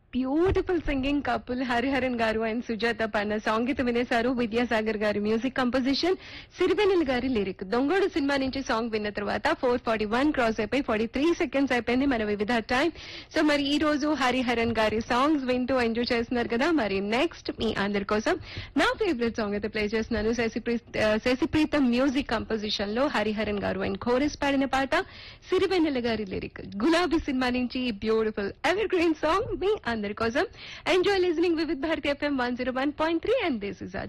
beautiful singing couple Hariharan గారు and Sujatha పన్న సంగీతం వినేశారు విద్యాసాగర్ గారి మ్యూజిక్ కంపోజిషన్ సిరివెన్నెల గారి లిరిక్ దొంగోడు సినిమా నుంచి సాంగ్ విన్న తర్వాత ఫోర్ ఫార్టీ వన్ క్రాస్ అయిపోయి ఫార్టీ త్రీ సెకండ్స్ అయిపోయింది మన వివిధ టైం సో మరి ఈ రోజు హరిహరన్ గారి సాంగ్స్ వింటూ ఎంజాయ్ చేస్తున్నారు కదా మరి నెక్స్ట్ మీ అందరి కోసం నా ఫేవరెట్ సాంగ్ అయితే ప్లే చేస్తున్నాను శశిప్రీతం మ్యూజిక్ కంపోజిషన్ లో హరిహరన్ గారు అండ్ కోరస్ పాడిన పాట సిరివెన్నెల గారి లిరిక్ గులాబీ సినిమా నుంచి బ్యూటిఫుల్ ఎవర్ గ్రీన్ సాంగ్ మీ అందరి కోసం enjoy listening Vividh Bharati FM one zero one point three and this is